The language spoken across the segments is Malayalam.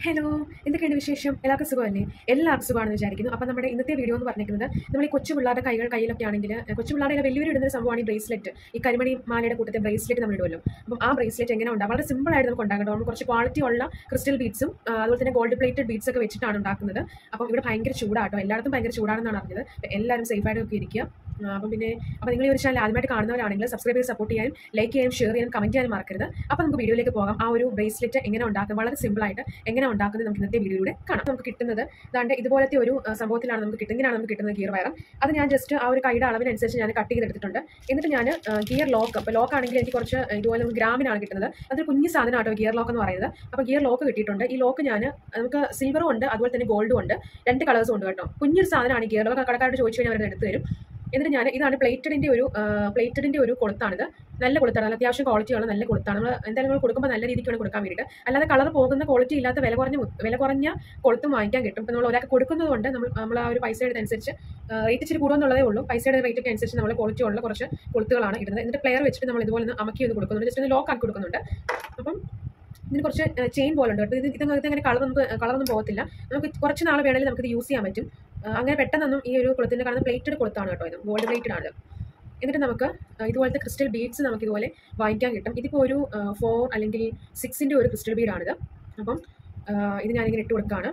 ഹലോ എന്തൊക്കെയുണ്ട് വിശേഷം എല്ലാവർക്കും സുഖമല്ലേ എല്ലാവർക്കും സുഖമാണെന്ന് വിചാരിക്കുന്നു അപ്പോൾ നമ്മുടെ ഇന്നത്തെ വീഡിയോ എന്ന് പറഞ്ഞിരിക്കുന്നത് നമ്മൾ ഈ കൊച്ചു പിള്ളേരുടെ കൈകൾ കയ്യിലൊക്കെ ആണെങ്കിൽ ഏഹ് കൊച്ചു പിള്ളേരുടെ വലിയൊരു ഇടുന്ന ഒരു സംഭവമാണ് ഈ ബ്രേസ്ലെറ്റ് ഈ കരിമണി മാലയുടെ കൂട്ടത്തെ ബ്രേസ്ലെറ്റ് നമ്മൾ ഇടുമല്ലോ അപ്പം ആ ബ്രേസ്ലെറ്റ് എങ്ങനെ ഉണ്ടാകും വളരെ സിമ്പിൾ ആയിട്ട് നമുക്ക് ഉണ്ടാക്കാം നമ്മൾ കുറച്ച് ക്വാളിറ്റി ഉള്ള ക്രിസ്റ്റൽ ബീഡ്സും അതുപോലെ തന്നെ ഗോൾഡ് പ്ലേറ്റഡ് ബീഡ്സ് ഒക്കെ വെച്ചിട്ടാണ് ഉണ്ടാക്കുന്നത് അപ്പം ഇവിടെ ഭയങ്കര ചൂടാട്ടോ എല്ലായിടത്തും ഭയങ്കര ചൂടാണെന്നാണ് അറിഞ്ഞത് അപ്പോൾ എല്ലാവരും സേഫായിട്ട് ഒക്കെ ഇരിക്കുക ആ, അപ്പം പിന്നെ അപ്പോൾ നിങ്ങൾ ഈ ഒരു ചാനൽ ആദ്യമായിട്ട് കാണുന്നവരാണെങ്കിൽ സബ്സ്ക്രൈബ് ചെയ്ത് സപ്പോർട്ട് ചെയ്യാനും ലൈക്ക് ചെയ്യാനും ഷെയർ ചെയ്യാനും കമൻറ്റ് ചെയ്യാനും മറക്കരുത് അപ്പോൾ നമുക്ക് വീഡിയോയിലേക്ക് പോകാം ആ ഒരു ബ്രേസ്ലെറ്റ് എങ്ങനെ ഉണ്ടാക്കും വളരെ സിമ്പിൾ ആയിട്ട് എങ്ങനെ ഉണ്ടാക്കുന്നത് നമുക്ക് ഇന്നത്തെ വീഡിയോയിലൂടെ കാണാം നമുക്ക് കിട്ടുന്നത് ദാണ്ട് ഇതുപോലത്തെ ഒരു ആ, സംഭവത്തിലാണ് നമുക്ക് കിട്ടുന്നത് ഇങ്ങനെയാണ് നമുക്ക് കിട്ടുന്നത് ഗിയർ വയർ അത് ഞാൻ ജസ്റ്റ് ആ ഒരു കൈയുടെ അളവിനനുസരിച്ച് ഞാൻ കട്ട് ചെയ്തെടുത്തിട്ടുണ്ട് എന്നിട്ട് ഞാൻ ഗിയർ ലോക്ക് അപ്പോൾ ലോക്ക് ആണെങ്കിൽ എനിക്ക് കുറച്ച് ഇതുപോലെ ഒരു ഗ്രാമിനാണ് കിട്ടുന്നത് അതൊരു കുഞ്ഞു സാധനം ആട്ടോ ഗിയർ ലോക്ക് എന്ന് പറയുന്നത് അപ്പോൾ ഗിയർ ലോക്ക് കിട്ടിയിട്ടുണ്ട് ഈ ലോക്ക് ഞാൻ നമുക്ക് സിൽവറും ഉണ്ട് അതുപോലെ തന്നെ ഗോൾഡും ഉണ്ട് രണ്ട് കളേഴ്സും ഉണ്ട് കേട്ടോ കുഞ്ഞൊരു സാധനമാണ് ഈ ഗിയർ ലോക്ക് കടക്കാരോട് ചോദിച്ചു കഴിഞ്ഞാൽ അവരത് എടുത്ത് തരും എന്നിട്ട് ഞാൻ ഇതാണ് പ്ലേറ്റഡിൻ്റെ ഒരു പ്ലേറ്റഡിൻ്റെ ഒരു കൊളുത്താണിത് നല്ല കൊളുത്താണ് നല്ല അത്യാവശ്യം ക്വാളിറ്റി ഉള്ള നല്ല കൊളുത്താണ് നമ്മൾ എന്തായാലും നമ്മൾ കൊടുക്കുമ്പോൾ നല്ല രീതിക്ക് വേണം കൊടുക്കാൻ വേണ്ടിയിട്ട് അല്ലാതെ കളർ പോകുന്ന ക്വാളിറ്റി ഇല്ലാത്ത വില കുറഞ്ഞ മു- വില കുറഞ്ഞ കൊളുത്തും വാങ്ങിക്കാൻ കിട്ടും ഇപ്പം നമ്മൾ ഒരാൾക്ക് കൊടുക്കുന്നത് കൊണ്ട് നമ്മൾ നമ്മൾ ആ ഒരു പൈസയുടെ അനുസരിച്ച് റേറ്റ് ഇച്ചിരി കൂടുമെന്നുള്ളതേ ഉള്ളൂ പൈസയുടെ റേറ്റ് ഒക്കെ അനുസരിച്ച് നമ്മൾ ക്വാളിറ്റി ഉള്ള കുറച്ച് കൊളുത്തുകളാണ് ഇടുന്നത് എന്നിട്ട് പ്ലെയർ വെച്ചിട്ട് നമ്മൾ ഇതുപോലെ ഒന്ന് അമക്കി ഒന്ന് കൊടുക്കുന്നുണ്ട് ജസ്റ്റ് ഒന്ന് ലോക്ക് ആക്കി കൊടുക്കുന്നുണ്ട് അപ്പം ഇതിന് കുറച്ച് ചെയിൻ പോലെ ഉണ്ട് കേട്ടോ ഇത് ഇതിനകത്ത് അങ്ങനെ കളർ നമുക്ക് കളറൊന്നും പോകത്തില്ല നമുക്ക് കുറച്ച് നാൾ വേണമെങ്കിൽ നമുക്കിത് യൂസ് ചെയ്യാൻ പറ്റും ആ, അങ്ങനെ പെട്ടെന്നൊന്നും ഈ ഒരു കുളത്തിൻ്റെ കാണുന്ന പ്ലേറ്റഡ് കുളത്താണ് കേട്ടോ ഇത് ഗോൾഡ് പ്ലേറ്റഡ് ആണ് എന്നിട്ട് നമുക്ക് ആ, ഇതുപോലത്തെ ക്രിസ്റ്റൽ ബീഡ്സ് നമുക്ക് ഇതുപോലെ വാങ്ങിക്കാൻ കിട്ടും ഇതിപ്പോൾ ഒരു ഫോർ അല്ലെങ്കിൽ സിക്സിൻ്റെ ഒരു ക്രിസ്റ്റൽ ബീഡാണിത് അപ്പം ആ, ഇത് ഞാനിങ്ങനെ ഇട്ട് കൊടുക്കുകയാണ്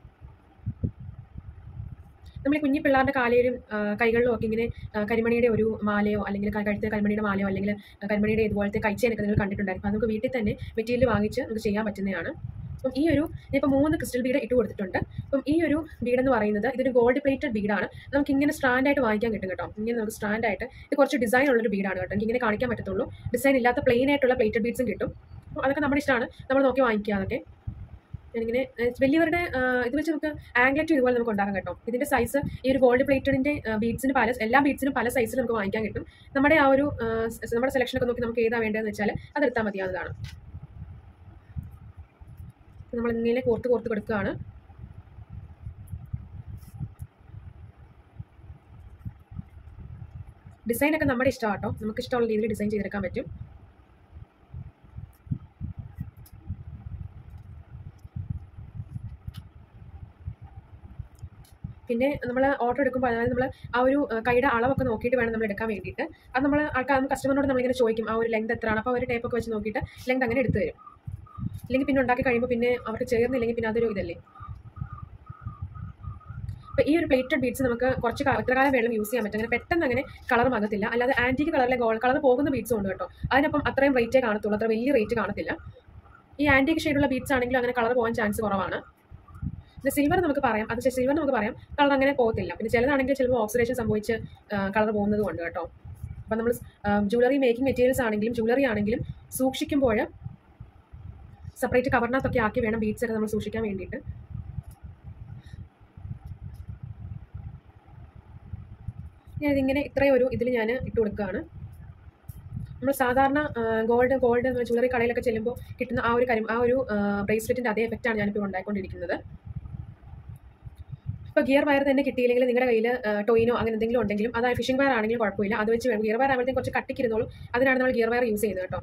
നമ്മൾ ഈ കുഞ്ഞു പിള്ളേരുടെ കാലയിലും ആ, കൈകളിലും ഒക്കെ ഇങ്ങനെ ആ, കരിമണിയുടെ ഒരു മാലയോ അല്ലെങ്കിൽ ക- കഴുത്തിൽ കരിമണിയുടെ മാലയോ അല്ലെങ്കിൽ കരിമണിയുടെ ഇതുപോലത്തെ കൈച്ചേനൊക്കെ നിങ്ങൾ കണ്ടിട്ടുണ്ടായിരിക്കും അത് നമുക്ക് വീട്ടിൽ തന്നെ മെറ്റീരിയൽ വാങ്ങിച്ച് നമുക്ക് ചെയ്യാൻ പറ്റുന്നതാണ് അപ്പം ഈ ഒരു ഇപ്പോൾ മൂന്ന് ക്രിസ്റ്റൽ ബീഡ് ഇട്ട് കൊടുത്തിട്ടുണ്ട് അപ്പം ഈ ഒരു ബീഡ് എന്ന് പറയുന്നത് ഇതൊരു ഗോൾഡ് പ്ലേറ്റഡ് ബീഡാണ് നമുക്ക് ഇങ്ങനെ സ്റ്റാൻഡ് ആയിട്ട് വാങ്ങിക്കാൻ കിട്ടും കേട്ടോ ഇങ്ങനെ നമുക്ക് സ്റ്റാൻഡ് ആയിട്ട് ഇത് കുറച്ച് ഡിസൈൻ ഉള്ളൊരു ബീഡാണ് കേട്ടോ എനിക്ക് ഇങ്ങനെ കാണിക്കാൻ പറ്റത്തുള്ളൂ ഡിസൈൻ ഇല്ലാത്ത പ്ലെയിൻ ആയിട്ടുള്ള പ്ലേറ്റഡ് ബീഡ്സും കിട്ടും അപ്പോൾ അതൊക്കെ നമ്മുടെ ഇഷ്ടമാണ് നമ്മൾ നോക്കി വാങ്ങിക്കുക അതൊക്കെ ഞാനിങ്ങനെ ഏഹ്, വലിയവരുടെ ആഹ്, ഇത് വെച്ച് നമുക്ക് ആംഗ്ലറ്റ് ഇതുപോലെ നമുക്ക് ഉണ്ടാക്കാം കേട്ടോ ഇതിന്റെ സൈസ് ഈ ഒരു ഗോൾഡ് പ്ലേറ്റഡിന്റെ ബീഡ്സിന് പല എല്ലാ ബീഡ്സിനും പല സൈസിൽ നമുക്ക് വാങ്ങിക്കാൻ കിട്ടും നമ്മുടെ ആ ഒരു ആഹ്, സ് നമ്മുടെ സെലക്ഷൻ ഒക്കെ നോക്കി നമുക്ക് ഏതാ വേണ്ടതെന്ന് വെച്ചാൽ അതെടുത്താൽ മതിയാവുന്നതാണ് നമ്മൾ ഇങ്ങനെ കോർത്ത് കോർത്ത് കൊടുക്കുകയാണ് ഡിസൈൻ ഒക്കെ നമ്മുടെ ഇഷ്ടമാണ് കേട്ടോ നമുക്ക് ഇഷ്ടമുള്ള രീതിയിൽ ഡിസൈൻ ചെയ്തെടുക്കാൻ പറ്റും പിന്നെ നമ്മൾ ഓർഡർ എടുക്കുമ്പോൾ അതായത് നമ്മൾ ആ ഒരു ആ, കൈയുടെ അളവൊക്കെ നോക്കിയിട്ട് വേണം നമ്മൾ എടുക്കാൻ വേണ്ടിയിട്ട് അത് നമ്മൾ ആൾക്കാർ കസ്റ്റമറിനോട് നമ്മളിങ്ങനെ ചോദിക്കും ആ ഒരു ലെങ്ത് എത്രയാണ് അപ്പോൾ അവർ ടേപ്പൊക്കെ വെച്ച് നോക്കിയിട്ട് ലെങ്ത് അങ്ങനെ എടുത്തു തരും ഇല്ലെങ്കിൽ പിന്നെ ഉണ്ടാക്കി കഴിയുമ്പോൾ പിന്നെ അവർക്ക് ചേർന്നില്ലെങ്കിൽ പിന്നെ അതൊരു ഇതല്ലേ അപ്പോൾ ഈ ഒരു പ്ലേറ്റഡ് ബീഡ്സ് നമുക്ക് കുറച്ച് കാ- എത്ര കാലം വേണം യൂസ് ചെയ്യാൻ പറ്റും അങ്ങനെ പെട്ടെന്ന് അങ്ങനെ കളർ മാകത്തില്ല അല്ലാതെ ആൻറ്റിക് കളറിലെ ഗോൾഡ് കളർ പോകുന്ന ബീഡ്സും ഉണ്ട് കേട്ടോ അതിനപ്പം അത്രയും റേറ്റേ കാണത്തുള്ളൂ അത്ര വലിയ റേറ്റ് കാണത്തില്ല ഈ ആൻറ്റിക് ഷെയ്ഡുള്ള ബീഡ്സ് ആണെങ്കിലും അങ്ങനെ കളർ പോകാൻ ചാൻസ് കുറവാണ് പിന്നെ സിൽവർ നമുക്ക് പറയാം അത് സിൽവർ നമുക്ക് പറയാം കളർ അങ്ങനെ പോകത്തില്ല പിന്നെ ചിലതാണെങ്കിൽ ചിലപ്പോൾ ഓക്സിഡേഷൻ സംഭവിച്ച് കളർ പോകുന്നത് കൊണ്ട് കേട്ടോ അപ്പം നമ്മൾ ജ്വല്ലറി മേക്കിംഗ് മെറ്റീരിയൽസ് ആണെങ്കിലും ജ്വല്ലറി ആണെങ്കിലും സൂക്ഷിക്കുമ്പോൾ സെപ്പറേറ്റ് കവറിനകത്തൊക്കെ ആക്കി വേണം ബീഡ്സ് ഒക്കെ നമ്മൾ സൂക്ഷിക്കാൻ വേണ്ടിയിട്ട് ഞാൻ ഇതിങ്ങനെ ഇത്രയും ഒരു ഇതിൽ ഞാൻ ഇട്ട് കൊടുക്കുകയാണ് നമ്മൾ സാധാരണ ഗോൾഡ് ഗോൾഡ് ജ്വല്ലറി കടയിലൊക്കെ ചെല്ലുമ്പോൾ കിട്ടുന്ന ആ ഒരു കാര്യം ആ ഒരു ബ്രേസ്ലെറ്റിൻ്റെ അതേ എഫക്റ്റാണ് ഞാനിപ്പോൾ ഉണ്ടായിക്കൊണ്ടിരിക്കുന്നത് ഇപ്പോൾ ഗിയർ വയർ തന്നെ കിട്ടിയില്ലെങ്കിൽ നിങ്ങളുടെ കയ്യിൽ ടോയിനോ അങ്ങനെ എന്തെങ്കിലും ഉണ്ടെങ്കിലും അത് ഫിഷിംഗ് വയർ ആണെങ്കിലും കുഴപ്പമില്ല അത് വെച്ച് വേണം ഗിയർ വയർ ആകുമ്പോഴത്തേക്കും കുറച്ച് കട്ടിക്കിരുന്നോളും അതിനാണ് നമ്മൾ ഗിയർ വയർ യൂസ് ചെയ്യുന്നത് കേട്ടോ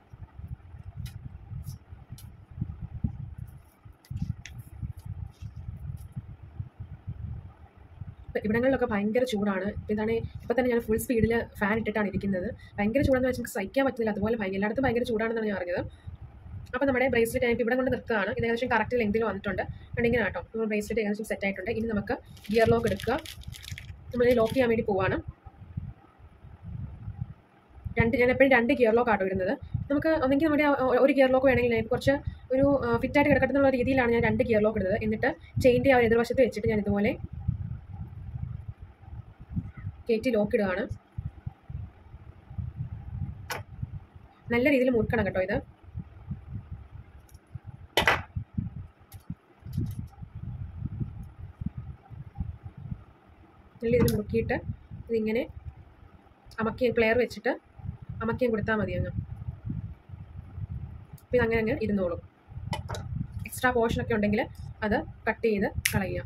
ഇപ്പം ഇവിടങ്ങളിലൊക്കെ ഭയങ്കര ചൂടാണ് ഇപ്പം ഇതാണ് ഇപ്പം തന്നെ ഞാൻ ഫുൾ സ്പീഡിൽ ഫാൻ ഇട്ടിട്ടാണ് ഇരിക്കുന്നത് ഭയങ്കര ചൂടാന്ന് വെച്ചാൽ നമുക്ക് സഹിക്കാൻ പറ്റുന്നില്ല അതുപോലെ ഭയങ്കര എല്ലായിടത്തും ഭയങ്കര ചൂടാണെന്നാണ് ഞാൻ അറിഞ്ഞത് അപ്പോൾ നമ്മുടെ ബ്രേസ്ലെറ്റ് ഞാൻ ഇപ്പോൾ ഇവിടെ കൊണ്ട് നിർത്തുകയാണ് ഇത് ഏകദേശം കറക്റ്റ് ലെങ്തിൽ വന്നിട്ടുണ്ട് ഉണ്ടെങ്കിൽ കേട്ടോ നമ്മൾ ബ്രേസ്ലെറ്റ് ഏകദേശം സെറ്റ് ആയിട്ടുണ്ട് ഇനി നമുക്ക് ഗിയർ ലോക്ക് എടുക്കുക നമ്മൾ ലോക്ക് ചെയ്യാൻ വേണ്ടി പോവാണ് രണ്ട് ഞാൻ എപ്പോഴും രണ്ട് ഗിയർ ലോക്ക് ആട്ടോ ഇടുന്നത് നമുക്ക് ഒന്നെങ്കിൽ നമ്മുടെ ആ ഒ- ഒരു ഗിയർ ലോക്ക് വേണമെങ്കിൽ ഞാൻ കുറച്ച് ഒരു ഫിറ്റായിട്ട് കിടക്കട്ടെ എന്നുള്ള രീതിയിലാണ് ഞാൻ രണ്ട് ഗിയർ ലോക്ക് ഇടുന്നത് എന്നിട്ട് ചെയിൻ്റെ ആ ഒരു എതിർവശത്ത് വെച്ചിട്ട് ഞാൻ ഇതുപോലെ കയറ്റി ലോക്ക് ഇടുകയാണ് നല്ല രീതിയിൽ മുറുക്കണം കേട്ടോ ഇത് നല്ല രീതിയിൽ മുറുക്കിയിട്ട് ഇതിങ്ങനെ അമക്കി പ്ലെയർ വെച്ചിട്ട് അമക്കിയും കൊടുത്താൽ മതി അങ്ങ് അപ്പം ഇതങ്ങനെ അങ്ങ് ഇരുന്നോളും എക്സ്ട്രാ പോർഷനൊക്കെ ഉണ്ടെങ്കിൽ അത് കട്ട് ചെയ്ത് കളയുക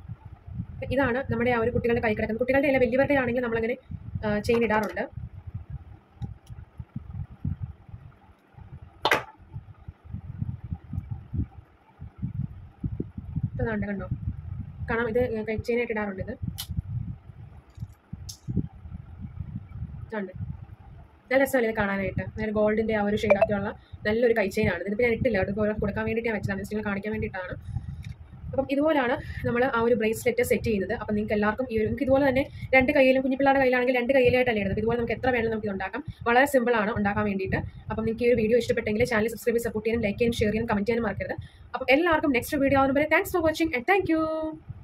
ഇതാണ് നമ്മുടെ ആ ഒരു കുട്ടികളുടെ കൈ കിടക്കുന്നത് കുട്ടികളുടെ അല്ല വലിയവരുടെ ആണെങ്കിൽ നമ്മളങ്ങനെ ചെയിൻ ഇടാറുണ്ട് ഇതാണ്ട് കണ്ടോ കാണാം ഇത് ചെയിനായിട്ട് ഇടാറുണ്ട് ഇത് ഉണ്ട് നല്ല രസമല്ലേ ഇത് കാണാനായിട്ട് നല്ല ഗോൾഡിൻ്റെ ആ ഒരു ഷെയ്ഡൊക്കെയുള്ള നല്ലൊരു കൈച്ചെയിനാണ് ഇതിപ്പോൾ ഞാൻ ഇട്ടില്ല അത് കൊടുക്കാൻ വേണ്ടിയിട്ട് ഞാൻ വെച്ചതാണ് ജസ്റ്റ് കാണിക്കാൻ വേണ്ടിയിട്ടാണ് അപ്പം ഇതുപോലാണ് നമ്മൾ ആ ഒരു ബ്രേസ്ലെറ്റ് സെറ്റ് ചെയ്യുന്നത് അപ്പം നിങ്ങൾക്ക് എല്ലാവർക്കും ഈ ഒരു നമുക്ക് ഇതുപോലെ തന്നെ രണ്ട് കയ്യിലും കുഞ്ഞിപ്പിള്ളാരുടെ കയ്യിലാണെങ്കിൽ രണ്ട് കയ്യിലായിട്ടല്ലേ ഇടുന്നത് ഇതുപോലെ നമുക്ക് എത്ര വേണമെങ്കിലും നമുക്ക് ഇത് ഉണ്ടാക്കാം വളരെ സിമ്പിളാണ് ഉണ്ടാക്കാൻ വേണ്ടിയിട്ട് അപ്പം നിങ്ങൾക്ക് ഈ ഒരു വീഡിയോ ഇഷ്ടപ്പെട്ടെങ്കിൽ ചാനൽ സബ്സ്ക്രൈബ് ചെയ്ത് സപ്പോർട്ട് ചെയ്യാനും ലൈക്ക് ചെയ്യാനും ഷെയർ ചെയ്യാനും കമൻറ്റ് ചെയ്യാനും മറക്കരുത് അപ്പം എല്ലാവർക്കും നെക്സ്റ്റ് വീഡിയോ ആവുമ്പോൾ thanks for watching and thank